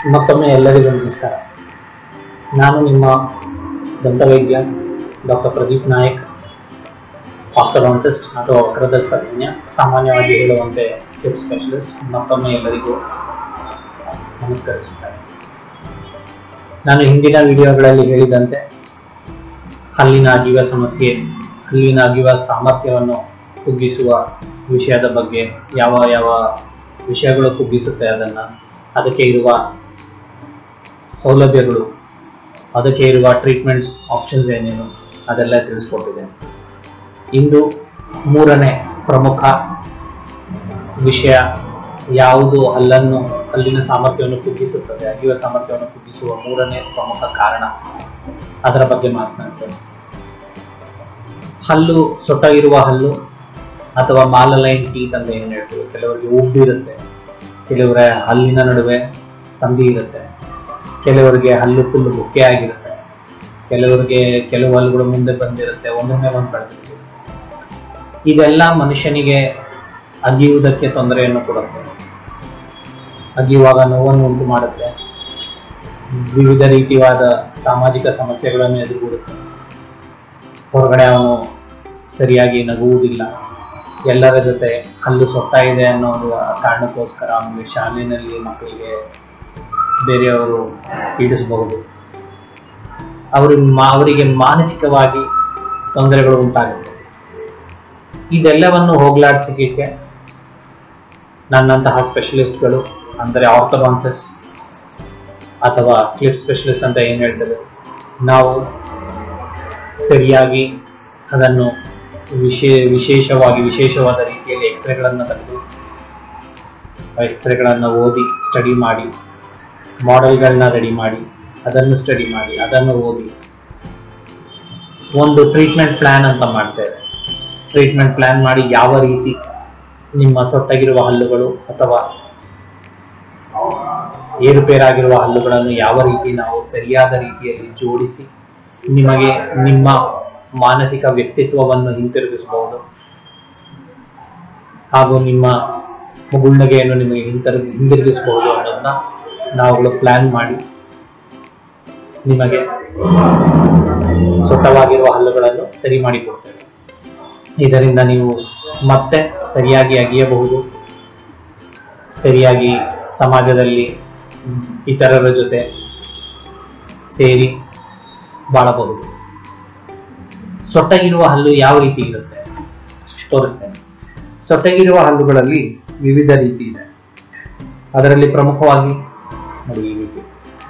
ಮತ್ತೊಮ್ಮೆ ಎಲ್ಲರಿಗೂ ನಮಸ್ಕಾರ ನಾನು ನಿಮ್ಮ ದಂತವೈದ್ಯ ಡಾಕ್ಟರ್ ಪ್ರದೀಪ್ ನಾಯಕ್ ಆರ್ಥೋಡಾಂಟಿಸ್ಟ್ ಅಥವಾ ವಕ್ರದಲ್ ತಜ್ಞ ಸಾಮಾನ್ಯವಾಗಿ ಹೇಳುವಂತೆ ಹಿಪ್ ಸ್ಪೆಷಲಿಸ್ಟ್ ಮತ್ತೊಮ್ಮೆ ಎಲ್ಲರಿಗೂ ನಮಸ್ಕರಿಸುತ್ತೇನೆ ನಾನು ಹಿಂದಿನ ವಿಡಿಯೋಗಳಲ್ಲಿ ಹೇಳಿದಂತೆ ಹಲ್ಲಿನ ಅಗಿಯುವ ಸಮಸ್ಯೆ ಹಲ್ಲಿನ ಅಗಿಯುವ ಸಾಮರ್ಥ್ಯವನ್ನು ಕುಗ್ಗಿಸುವ ವಿಷಯದ ಬಗ್ಗೆ ಯಾವ ಯಾವ ವಿಷಯಗಳು ಕುಗ್ಗಿಸುತ್ತೆ ಅದನ್ನು ಅದಕ್ಕೆ ಇರುವ ಸೌಲಭ್ಯಗಳು ಅದಕ್ಕೆ ಇರುವ ಟ್ರೀಟ್ಮೆಂಟ್ಸ್ ಆಪ್ಷನ್ಸ್ ಏನೇನು ಅದೆಲ್ಲ ತಿಳಿಸ್ಕೊಟ್ಟಿದ್ದೇನೆ ಇಂದು ಮೂರನೇ ಪ್ರಮುಖ ವಿಷಯ ಯಾವುದು ಹಲ್ಲನ್ನು ಹಲ್ಲಿನ ಸಾಮರ್ಥ್ಯವನ್ನು ಕುಗ್ಗಿಸುತ್ತದೆ ಅಗಿಯುವ ಸಾಮರ್ಥ್ಯವನ್ನು ಕುಗ್ಗಿಸುವ ಮೂರನೇ ಪ್ರಮುಖ ಕಾರಣ ಅದರ ಬಗ್ಗೆ ಮಾತನಾಡ್ತೇನೆ ಹಲ್ಲು ಸೊಟ್ಟಾಗಿರುವ ಹಲ್ಲು ಅಥವಾ ಮಾಲಲೈನ್ ಟೀತ್ ಅಂತ ಏನು ಹೇಳ್ತೀವಿ ಕೆಲವರಿಗೆ ಉಬ್ಬಿರುತ್ತೆ ಕೆಲವರ ಹಲ್ಲಿನ ನಡುವೆ ಸಂಧಿ ಇರುತ್ತೆ ಕೆಲವರಿಗೆ ಹಲ್ಲು ಫುಲ್ ಬುಕ್ಕೆ ಆಗಿರುತ್ತೆ ಕೆಲವರಿಗೆ ಕೆಲವು ಹಲ್ಲುಗಳು ಮುಂದೆ ಬಂದಿರುತ್ತೆ ಒಂದೊಮ್ಮೆ ಒಂದು ಬೆಳೆದಿರುತ್ತೆ ಇದೆಲ್ಲ ಮನುಷ್ಯನಿಗೆ ಅಗಿಯುವುದಕ್ಕೆ ತೊಂದರೆಯನ್ನು ಕೊಡುತ್ತೆ ಅಗಿಯುವಾಗ ನೋವನ್ನು ಉಂಟು ಮಾಡುತ್ತೆ ವಿವಿಧ ರೀತಿಯಾದ ಸಾಮಾಜಿಕ ಸಮಸ್ಯೆಗಳನ್ನು ಎದುರುಗೂಡುತ್ತೆ ಹೊರಗಡೆ ಅವನು ಸರಿಯಾಗಿ ನಗುವುದಿಲ್ಲ ಎಲ್ಲರ ಜೊತೆ ಹಲ್ಲು ಸೊಟ್ಟಾಗಿದೆ ಅನ್ನೋ ಒಂದು ಕಾರಣಕ್ಕೋಸ್ಕರ ಅವನಿಗೆ ಶಾಲೆಯಲ್ಲಿ ಮಕ್ಕಳಿಗೆ ಬೇರೆಯವರು ಪೀಡಿಸಬಹುದು ಅವ್ರಿಗೆ ಮಾ ಅವರಿಗೆ ಮಾನಸಿಕವಾಗಿ ತೊಂದರೆಗಳು ಉಂಟಾಗುತ್ತೆ ಇದೆಲ್ಲವನ್ನು ಹೋಗ್ಲಾಡಿಸಲಿಕ್ಕೆ ನನ್ನಂತಹ ಸ್ಪೆಷಲಿಸ್ಟ್ಗಳು ಅಂದರೆ ಆರ್ಥೋಡಾಂಟಿಸ್ಟ್ ಅಥವಾ ಕ್ಲಿಪ್ ಸ್ಪೆಷಲಿಸ್ಟ್ ಅಂತ ಏನು ಹೇಳ್ತೇವೆ ನಾವು ಸರಿಯಾಗಿ ಅದನ್ನು ವಿಶೇ ವಿಶೇಷವಾಗಿ ವಿಶೇಷವಾದ ರೀತಿಯಲ್ಲಿ ಎಕ್ಸ್ರೇಗಳನ್ನು ತೆಗೆದು ಎಕ್ಸ್ರೇಗಳನ್ನು ಓದಿ ಸ್ಟಡಿ ಮಾಡಿ ಮಾಡೆಲ್ಗಳನ್ನ ರೆಡಿ ಮಾಡಿ ಅದನ್ನು ಸ್ಟಡಿ ಮಾಡಿ ಅದನ್ನು ಓದಿ ಒಂದು ಟ್ರೀಟ್ಮೆಂಟ್ ಪ್ಲಾನ್ ಅಂತ ಮಾಡ್ತೇವೆ ಟ್ರೀಟ್ಮೆಂಟ್ ಪ್ಲಾನ್ ಮಾಡಿ ಯಾವ ರೀತಿ ನಿಮ್ಮ ಸೊಟ್ಟಾಗಿರುವ ಹಲ್ಲುಗಳು ಅಥವಾ ಏರುಪೇರಾಗಿರುವ ಹಲ್ಲುಗಳನ್ನು ಯಾವ ರೀತಿ ನಾವು ಸರಿಯಾದ ರೀತಿಯಲ್ಲಿ ಜೋಡಿಸಿ ನಿಮಗೆ ನಿಮ್ಮ ಮಾನಸಿಕ ವ್ಯಕ್ತಿತ್ವವನ್ನು ಹಿಂತಿರುಗಿಸಬಹುದು ಹಾಗೂ ನಿಮ್ಮ ಮುಗುಳ್ನಗೆಯನ್ನು ನಿಮಗೆ ಹಿಂತಿರು ಹಿಂದಿರುಗಿಸಬಹುದು ಅನ್ನೋದನ್ನ ನಾವುಗಳು ಪ್ಲಾನ್ ಮಾಡಿ ನಿಮಗೆ ಸೊಟ್ಟವಾಗಿರುವ ಹಲ್ಲುಗಳನ್ನು ಸರಿ ಮಾಡಿಕೊಡ್ತೇವೆ ಇದರಿಂದ ನೀವು ಮತ್ತೆ ಸರಿಯಾಗಿ ಅಗಿಯಬಹುದು ಸರಿಯಾಗಿ ಸಮಾಜದಲ್ಲಿ ಇತರರ ಜೊತೆ ಸೇರಿ ಬಾಳಬಹುದು ಸೊಟ್ಟಗಿರುವ ಹಲ್ಲು ಯಾವ ರೀತಿ ಇರುತ್ತೆ ತೋರಿಸ್ತೇನೆ ಸೊಟ್ಟಗಿರುವ ಹಲ್ಲುಗಳಲ್ಲಿ ವಿವಿಧ ರೀತಿ ಇದೆ ಅದರಲ್ಲಿ ಪ್ರಮುಖವಾಗಿ ನೋಡಿ ಈ ರೀತಿ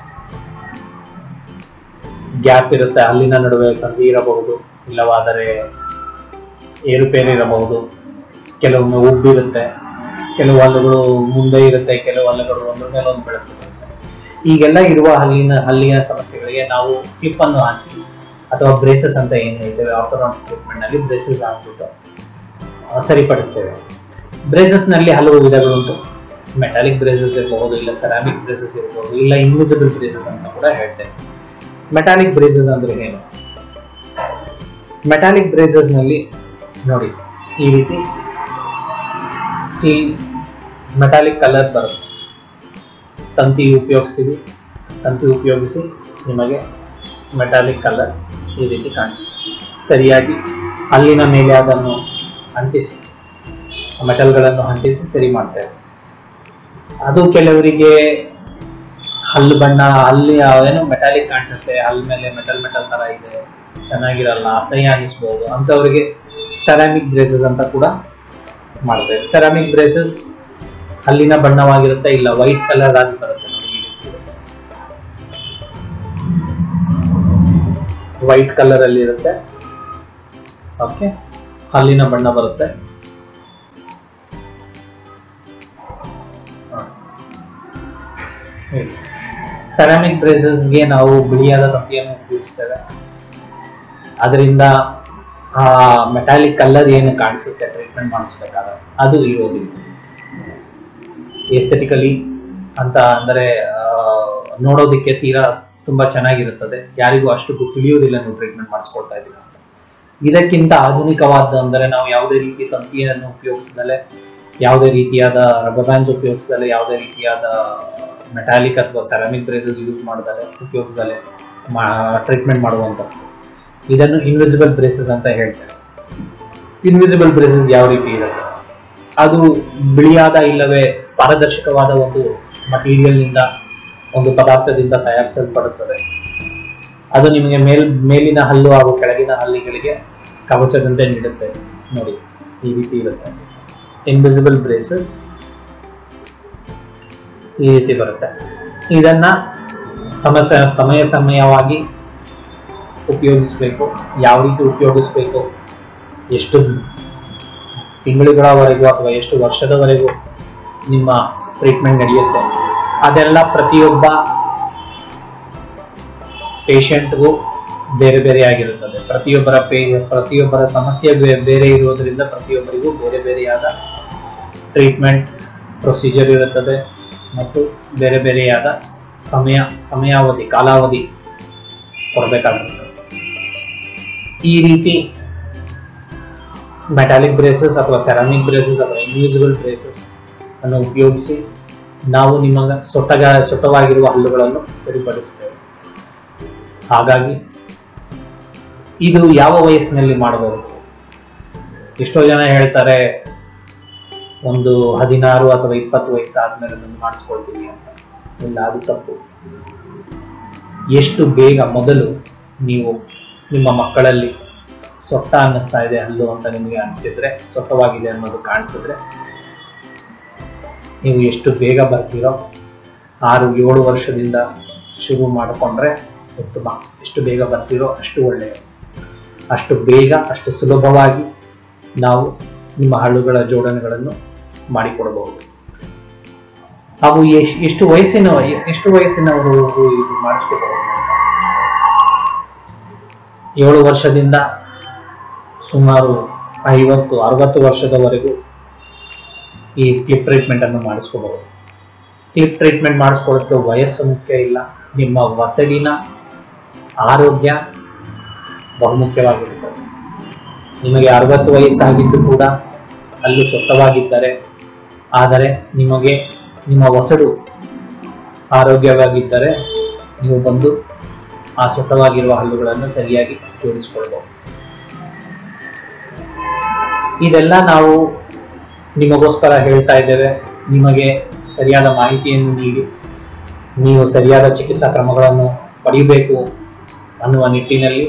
ಗ್ಯಾಪ್ ಇರುತ್ತೆ ಹಲ್ಲಿನ ನಡುವೆ ಸಂಧಿ ಇರಬಹುದು ಇಲ್ಲವಾದರೆ ಏರುಪೇರು ಇರಬಹುದು ಕೆಲವೊಮ್ಮೆ ಉಬ್ಬಿರುತ್ತೆ ಕೆಲವು ಹಲ್ಲುಗಳು ಮುಂದೆ ಇರುತ್ತೆ ಕೆಲವು ಹಲ್ಲುಗಳು ಒಂದ್ರ ಮೇಲೆ ಒಂದು ಬೆಳೆದಿರುತ್ತೆ ಈಗೆಲ್ಲ ಇರುವ ಹಲ್ಲಿನ ಹಲ್ಲಿನ ಸಮಸ್ಯೆಗಳಿಗೆ ನಾವು ಕ್ಲಿಪ್ ಅನ್ನು ಹಾಕಿ ಅಥವಾ ಬ್ರೇಸಸ್ ಅಂತ ಏನು ಹೇಳ್ತೇವೆ ಆರ್ಥೋಡಾಂಟಿಕ್ ಟ್ರೀಟ್ಮೆಂಟ್ ನಲ್ಲಿ ಬ್ರೇಸಸ್ ಹಾಕ್ಬಿಟ್ಟು ಆ, ಸರಿಪಡಿಸ್ತೇವೆ ಬ್ರೇಸಸ್ ನಲ್ಲಿ ಹಲವು ವಿಧಗಳುಂಟು ಮೆಟಾಲಿಕ್ ಬ್ರೇಸಸ್ ಇರಬಹುದು ಇಲ್ಲ ಸೆರಾಮಿಕ್ ಬ್ರೇಸಸ್ ಇರಬಹುದು ಇಲ್ಲ ಇನ್ವಿಸಿಬಲ್ ಬ್ರೇಸಸ್ ಅಂತ ಕೂಡ ಹೇಳ್ತೇವೆ ಮೆಟಾಲಿಕ್ ಬ್ರೇಸಸ್ ಅಂದ್ರೆ ಏನು ಮೆಟಾಲಿಕ್ ಬ್ರೇಸಸ್ ನಲ್ಲಿ ನೋಡಿ ಈ ರೀತಿ ಸ್ಟೀಲ್ ಮೆಟಾಲಿಕ್ ಕಲರ್ ಬರುತ್ತೆ ತಂತಿ ಉಪಯೋಗಿಸ್ತೀವಿ ತಂತಿ ಉಪಯೋಗಿಸಿ ನಿಮಗೆ ಮೆಟಾಲಿಕ್ ಕಲರ್ ಈ ರೀತಿ ಕಾಣಿಸುತ್ತೆ ಸರಿಯಾಗಿ ಹಲ್ಲಿನ ಮೇಲೆ ಅದನ್ನು ಅಂಟಿಸಿ ಮೆಟಲ್ಗಳನ್ನು ಅಂಟಿಸಿ ಸರಿ ಮಾಡ್ತೇವೆ ಅದು ಕೆಲವರಿಗೆ ಹಲ್ಲು ಬಣ್ಣ ಹಲ್ಲಿ ಏನೋ ಮೆಟಾಲಿಕ್ ಕಾಣಿಸುತ್ತೆ ಹಲ್ಲು ಮೇಲೆ ಮೆಟಲ್ ಮೆಟಲ್ ತರ ಇದೆ ಚೆನ್ನಾಗಿರಲ್ಲ ಅಸಹ್ಯ ಅನಿಸ್ಬೋದು ಅಂಥವ್ರಿಗೆ ಸೆರಾಮಿಕ್ ಬ್ರೇಸಸ್ ಅಂತ ಕೂಡ ಮಾಡ್ತೇವೆ ಸೆರಾಮಿಕ್ ಬ್ರೇಸಸ್ ಹಲ್ಲಿನ ಬಣ್ಣವಾಗಿರುತ್ತೆ ಇಲ್ಲ ವೈಟ್ ಕಲರ್ ಆಗಿ ಬರುತ್ತೆ ನೋಡಿ ಈ ರೀತಿ ವೈಟ್ ಕಲರ್ ಅಲ್ಲಿ ಇರುತ್ತೆ ಓಕೆ ಹಲ್ಲಿನ ಬಣ್ಣ ಬರುತ್ತೆ ಸೆರಾಮಿಕ್ ಬ್ರೇಸಸ್ಗೆ ನಾವು ಬಿಳಿಯಾದ ತಂತಿಯನ್ನು ಉಪಯೋಗಿಸ್ತೇವೆ ಅದರಿಂದ ಆ ಮೆಟಾಲಿಕ್ ಕಲರ್ ಏನು ಕಾಣಿಸುತ್ತೆ ಟ್ರೀಟ್ಮೆಂಟ್ ಮಾಡಿಸ್ಬೇಕಾದ್ರೆ ಅದು ಇರೋದಿಲ್ಲ ಎಸ್ಥೆಟಿಕಲಿ ಅಂತ ಅಂದರೆ ನೋಡೋದಕ್ಕೆ ತೀರಾ ತುಂಬಾ ಚೆನ್ನಾಗಿರುತ್ತದೆ ಯಾರಿಗೂ ಅಷ್ಟು ತಿಳಿಯುವುದಿಲ್ಲ ನೀವು ಟ್ರೀಟ್ಮೆಂಟ್ ಮಾಡಿಸ್ಕೊಳ್ತಾ ಇದ್ದೀರಾ ಅಂತ ಇದಕ್ಕಿಂತ ಆಧುನಿಕವಾದ ಅಂದರೆ ನಾವು ಯಾವುದೇ ರೀತಿ ತಂತಿಯನ್ನು ಉಪಯೋಗಿಸಿದಲೇ ಯಾವುದೇ ರೀತಿಯಾದ ರಬ್ಬರ್ ಬ್ಯಾಂಡ್ಸ್ ಉಪಯೋಗಿಸದೆ ಯಾವುದೇ ರೀತಿಯಾದ ಮೆಟಾಲಿಕ್ ಅಥವಾ ಸೆರಾಮಿಕ್ ಬ್ರೇಸಸ್ ಯೂಸ್ ಮಾಡದಲೆ ಉಪಯೋಗಿಸದೆ ಟ್ರೀಟ್ಮೆಂಟ್ ಮಾಡುವಂಥದ್ದು ಇದನ್ನು ಇನ್ವಿಸಿಬಲ್ ಬ್ರೇಸಸ್ ಅಂತ ಹೇಳ್ತಾರೆ ಇನ್ವಿಸಿಬಲ್ ಬ್ರೇಸಸ್ ಯಾವ ರೀತಿ ಇರುತ್ತೆ ಅದು ಬಿಳಿಯಾದ ಇಲ್ಲವೇ ಪಾರದರ್ಶಕವಾದ ಒಂದು ಮಟೀರಿಯಲ್ ನಿಂದ ಒಂದು ಪದಾರ್ಥದಿಂದ ತಯಾರಿಸಲ್ಪಡುತ್ತದೆ ಅದು ನಿಮಗೆ ಮೇಲ್ ಮೇಲಿನ ಹಲ್ಲು ಹಾಗೂ ಕೆಳಗಿನ ಹಲ್ಲಿಗಳಿಗೆ ಕವಚದಂತೆ ನೀಡುತ್ತೆ ನೋಡಿ ಈ ರೀತಿ ಇರುತ್ತೆ ಇನ್ವಿಸಿಬಲ್ ಬ್ರೇಸಸ್ ಈ ರೀತಿ ಬರುತ್ತೆ ಇದನ್ನ ಸಮಸ್ಯೆ ಸಮಯ ಸಮಯವಾಗಿ ಉಪಯೋಗಿಸ್ಬೇಕು ಯಾವ ರೀತಿ ಉಪಯೋಗಿಸ್ಬೇಕು ಎಷ್ಟು ತಿಂಗಳುಗಳವರೆಗೂ ಅಥವಾ ಎಷ್ಟು ವರ್ಷದವರೆಗೂ ನಿಮ್ಮ ಟ್ರೀಟ್ಮೆಂಟ್ ನಡೆಯುತ್ತೆ ಅದೆಲ್ಲ ಪ್ರತಿಯೊಬ್ಬ ಪೇಷಂಟ್ಗೂ ಬೇರೆ ಬೇರೆ ಆಗಿರುತ್ತದೆ ಪ್ರತಿಯೊಬ್ಬರ ಪೇ ಪ್ರತಿಯೊಬ್ಬರ ಸಮಸ್ಯೆ ಬೇ- ಬೇರೆ ಇರುವುದರಿಂದ ಪ್ರತಿಯೊಬ್ಬರಿಗೂ ಬೇರೆ ಬೇರೆಯಾದ ಟ್ರೀಟ್ಮೆಂಟ್ ಪ್ರೊಸೀಜರ್ ಇರುತ್ತದೆ ಮತ್ತು ಬೇರೆ ಬೇರೆಯಾದ ಸಮಯ ಸಮಯಾವಧಿ ಕಾಲಾವಧಿ ಕೊಡಬೇಕಾಗಿರುತ್ತದೆ ಈ ರೀತಿ ಮೆಟಾಲಿಕ್ ಬ್ರೇಸಸ್ ಅಥವಾ ಸೆರಾಮಿಕ್ ಬ್ರೇಸಸ್ ಅಥವಾ ಇನ್ವಿಸಿಬಲ್ ಬ್ರೇಸಸ್ ಅನ್ನು ಉಪಯೋಗಿಸಿ ನಾವು ನಿಮ್ಮ ಸೊಟ್ಟಗ ಸೊಟ್ಟವಾಗಿರುವ ಹಲ್ಲುಗಳನ್ನು ಸರಿಪಡಿಸ್ತೇವೆ ಹಾಗಾಗಿ ಇದು ಯಾವ ವಯಸ್ಸಿನಲ್ಲಿ ಮಾಡಬಹುದು ಎಷ್ಟೋ ಜನ ಹೇಳ್ತಾರೆ ಒಂದು ಹದಿನಾರು ಅಥವಾ ಇಪ್ಪತ್ತು ವಯಸ್ಸಾದ್ಮೇಲೆ ಅದನ್ನು ಮಾಡಿಸ್ಕೊಳ್ತೀವಿ ಅಂತ ಇಲ್ಲ ಅದು ತಪ್ಪು ಎಷ್ಟು ಬೇಗ ಮೊದಲು ನೀವು ನಿಮ್ಮ ಮಕ್ಕಳಲ್ಲಿ ಸೊಟ್ಟ ಅನ್ನಿಸ್ತಾ ಇದೆ ಹಲ್ಲು ಅಂತ ನಿಮಗೆ ಅನಿಸಿದ್ರೆ ಸೊಟ್ಟವಾಗಿದೆ ಅನ್ನೋದು ಕಾಣಿಸಿದ್ರೆ ನೀವು ಎಷ್ಟು ಬೇಗ ಬರ್ತೀರೋ ಆರು ಏಳು ವರ್ಷದಿಂದ ಶುರು ಮಾಡಿಕೊಂಡ್ರೆ ಉತ್ತಮ ಎಷ್ಟು ಬೇಗ ಬರ್ತೀರೋ ಅಷ್ಟು ಒಳ್ಳೆಯದು ಅಷ್ಟು ಬೇಗ ಅಷ್ಟು ಸುಲಭವಾಗಿ ನಾವು ನಿಮ್ಮ ಹಳ್ಳುಗಳ ಜೋಡಣೆಗಳನ್ನು ಮಾಡಿಕೊಡಬಹುದು ಹಾಗೂ ಎಶ್- ಎಷ್ಟು ವಯಸ್ಸಿನ ಎಷ್ಟು ವಯಸ್ಸಿನವರು ಇದು ಮಾಡಿಸ್ಕೋಬಹುದು ಏಳು ವರ್ಷದಿಂದ ಸುಮಾರು ಐವತ್ತು ಅರವತ್ತು ವರ್ಷದವರೆಗೂ ಈ ಕ್ಲಿಪ್ ಟ್ರೀಟ್ಮೆಂಟ್ ಅನ್ನು ಮಾಡಿಸ್ಕೋಬಹುದು ಕ್ಲಿಪ್ ಟ್ರೀಟ್ಮೆಂಟ್ ಮಾಡಿಸ್ಕೊಳ್ಳೋಕ್ಕೆ ವಯಸ್ಸು ಮುಖ್ಯ ಇಲ್ಲ ನಿಮ್ಮ ವಸಡಿನ ಆರೋಗ್ಯ ಬಹುಮುಖ್ಯವಾಗಿರುತ್ತದೆ ನಿಮಗೆ ಅರವತ್ತು ವಯಸ್ಸಾಗಿದ್ದು ಕೂಡ ಅಲ್ಲೂ ಸುತ್ತವಾಗಿದ್ದರೆ ಆದರೆ ನಿಮಗೆ ನಿಮ್ಮ ವಸಡು ಆರೋಗ್ಯವಾಗಿದ್ದರೆ ನೀವು ಬಂದು ಆ ಸುತ್ತವಾಗಿರುವ ಹಲ್ಲುಗಳನ್ನು ಸರಿಯಾಗಿ ಜೋಡಿಸಿಕೊಳ್ಬಹುದು ಇದೆಲ್ಲ ನಾವು ನಿಮಗೋಸ್ಕರ ಹೇಳ್ತಾ ಇದ್ದೇವೆ ನಿಮಗೆ ಸರಿಯಾದ ಮಾಹಿತಿಯನ್ನು ನೀಡಿ ನೀವು ಸರಿಯಾದ ಚಿಕಿತ್ಸಾ ಕ್ರಮಗಳನ್ನು ಪಡೆಯಬೇಕು ಅನ್ನುವ ನಿಟ್ಟಿನಲ್ಲಿ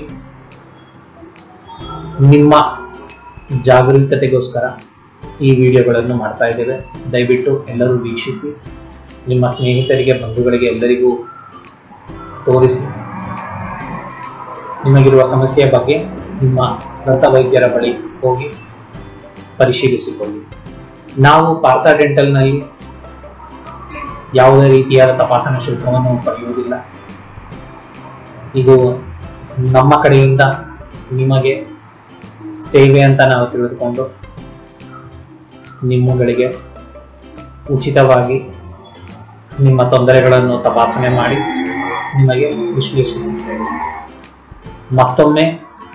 ನಿಮ್ಮ ಜಾಗರೂಕತೆಗೋಸ್ಕರ ಈ ವಿಡಿಯೋಗಳನ್ನು ಮಾಡ್ತಾ ಇದ್ದೇವೆ ದಯವಿಟ್ಟು ಎಲ್ಲರೂ ವೀಕ್ಷಿಸಿ ನಿಮ್ಮ ಸ್ನೇಹಿತರಿಗೆ ಬಂಧುಗಳಿಗೆ ಎಲ್ಲರಿಗೂ ತೋರಿಸಿ ನಿಮಗಿರುವ ಸಮಸ್ಯೆಯ ಬಗ್ಗೆ ನಿಮ್ಮ ದಂತ ವೈದ್ಯರ ಬಳಿ ಹೋಗಿ ಪರಿಶೀಲಿಸಿಕೊಳ್ಳಿ ನಾವು ಪಾರ್ಥ ಡೆಂಟಲ್ನಲ್ಲಿ ಯಾವುದೇ ರೀತಿಯಾದ ತಪಾಸಣಾ ಶುಲ್ಕವನ್ನು ಪಡೆಯುವುದಿಲ್ಲ ಇದು ನಮ್ಮ ಕಡೆಯಿಂದ ನಿಮಗೆ ಸೇವೆ ಅಂತ ನಾವು ತಿಳಿದುಕೊಂಡು ನಿಮ್ಮಗಳಿಗೆ ಉಚಿತವಾಗಿ ನಿಮ್ಮ ತೊಂದರೆಗಳನ್ನು ತಪಾಸಣೆ ಮಾಡಿ ನಿಮಗೆ ವಿಶ್ಲೇಷಿಸುತ್ತೇವೆ ಮತ್ತೊಮ್ಮೆ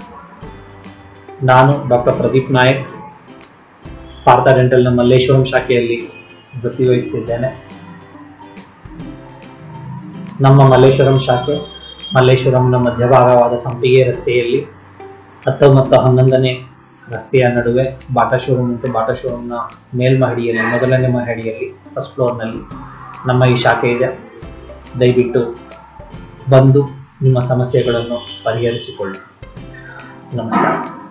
ನಾನು ಡಾಕ್ಟರ್ ಪ್ರದೀಪ್ ನಾಯಕ್ ಪಾರ್ಥ ಡೆಂಟಲ್ನ ಮಲ್ಲೇಶ್ವರಂ ಶಾಖೆಯಲ್ಲಿ ವೃತ್ತಿ ವಹಿಸುತ್ತಿದ್ದೇನೆ ನಮ್ಮ ಮಲ್ಲೇಶ್ವರಂ ಶಾಖೆ ಮಲ್ಲೇಶ್ವರಂನ ಮಧ್ಯಭಾಗವಾದ ಸಂಪಿಗೆ ರಸ್ತೆಯಲ್ಲಿ ಹತ್ತು ಮತ್ತು ಹನ್ನೊಂದನೇ ರಸ್ತೆಯ ನಡುವೆ ಬಾಟಾ ಶೋರೂಮ್ ಮತ್ತು ಬಾಟಾ ಶೋರೂಮ್ನ ಮೇಲ್ಮಹಡಿಯಲ್ಲಿ ಮೊದಲನೇ ಮಹಡಿಯಲ್ಲಿ ಫಸ್ಟ್ ಫ್ಲೋರ್ನಲ್ಲಿ ನಮ್ಮ ಈ ಶಾಖೆ ಇದೆ ದಯವಿಟ್ಟು ಬಂದು ನಿಮ್ಮ ಸಮಸ್ಯೆಗಳನ್ನು ಪರಿಹರಿಸಿಕೊಳ್ಳಿ ನಮಸ್ಕಾರ